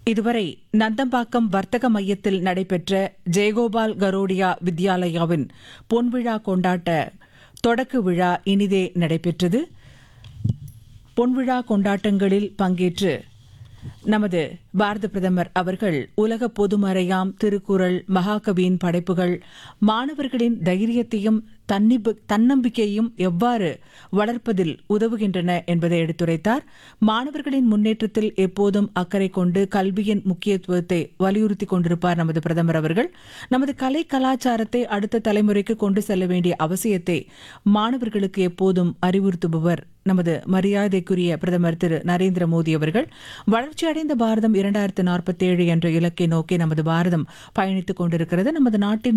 இதுவரை நந்தம்பாக்கம் வர்த்தக மையத்தில் நடைபெற்ற ஜெயகோபால் கரோடியா வித்யாலயாவின் பொன்விழா கொண்டாட்ட தொடக்க விழா இனிதே நடைபெற்றது பொன்விழா கொண்டாட்டங்களில் பங்கேற்று நமது பாரத பிரதமர் அவர்கள் உலக பொதுமறையாம் திருக்குறள் மகாகவியின் படைப்புகள் மாணவர்களின் தைரியத்தையும் தன்னிப்பு- தன்னம்பிக்கையையும் எவ்வாறு வளர்ப்பதில் உதவுகின்றன என்பதை எடுத்துரைத்தார் மாணவர்களின் முன்னேற்றத்தில் எப்போதும் அக்கறை கொண்டு கல்வியின் முக்கியத்துவத்தை வலியுறுத்திக் கொண்டிருப்பார் நமது பிரதமர் அவர்கள் நமது கலை கலாச்சாரத்தை அடுத்த தலைமுறைக்கு கொண்டு செல்ல வேண்டிய அவசியத்தை மாணவர்களுக்கு எப்போதும் அறிவுறுத்துபவர் நமது மரியாதைக்குரிய பிரதமர் திரு நரேந்திர மோடி அவர்கள் வளர்ச்சியடைந்த பாரதம் இரண்டாயிரத்து நாற்பத்தேழு என்ற இலக்கை நோக்கி நமது பாரதம் பயணித்துக் கொண்டிருக்கிறது நமது நாட்டின்